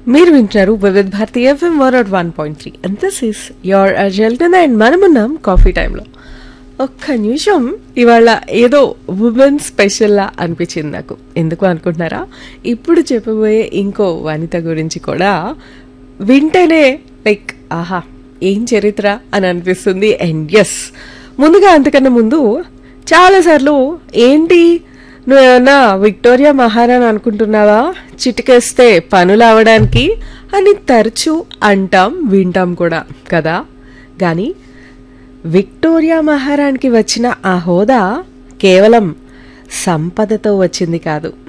మీరు వింటున్నారు Vividh Bharati FM one one point three and this is your అజల్టన్ అండ్ మనమున్నాం కాఫీ టైంలో ఒక్క నిమిషం ఇవాళ ఏదో ఉమెన్ స్పెషల్లా అనిపించింది నాకు ఎందుకు అనుకుంటున్నారా ఇప్పుడు చెప్పబోయే ఇంకో వనిత గురించి కూడా వింటేనే లైక్ ఆహా ఏం చరిత్ర అని అనిపిస్తుంది అండ్ ఎస్ ముందుగా అంతకన్నా ముందు చాలాసార్లు ఏంటి నువ్వేమన్నా విక్టోరియా మహారాణి అనుకుంటున్నావా చిటికేస్తే పనులు అవడానికి అని తరచూ అంటాం వింటాం కూడా కదా కానీ విక్టోరియా మహారాణికి వచ్చిన ఆ హోదా కేవలం సంపదతో వచ్చింది కాదు